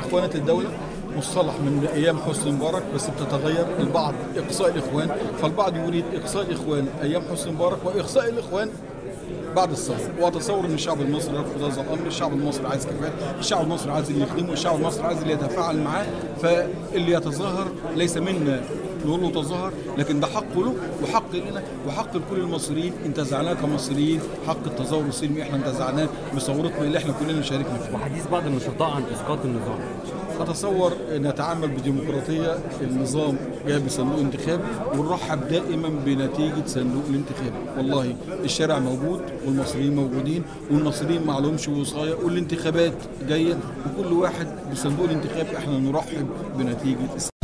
اخوانه الدوله مصطلح من ايام حسني مبارك بس بتتغير البعض اقصاء الاخوان فالبعض يريد اقصاء الاخوان ايام حسني مبارك واقصاء الاخوان بعد الثوره واتصور ان الشعب المصري يرفض هذا الامر الشعب المصري عايز كفاءه الشعب المصري عايز اللي يخدمه الشعب المصري عايز اللي يتفاعل معاه فاللي يتظاهر ليس منا نقول له تظاهر لكن ده حق له وحق لنا وحق لكل المصريين انتزعناه كمصريين حق التظاهر السلمي احنا انتزعناه بثورتنا اللي احنا كلنا شاركنا فيها وحديث بعض النشطاء عن اسقاط النظام اتصور نتعامل بديمقراطيه النظام جاي بصندوق انتخابي ونرحب دائما بنتيجه صندوق الانتخابي والله الشارع موجود والمصريين موجودين والمصريين ما لهمش وصايه والانتخابات جايه وكل واحد بصندوق الانتخاب احنا نرحب بنتيجه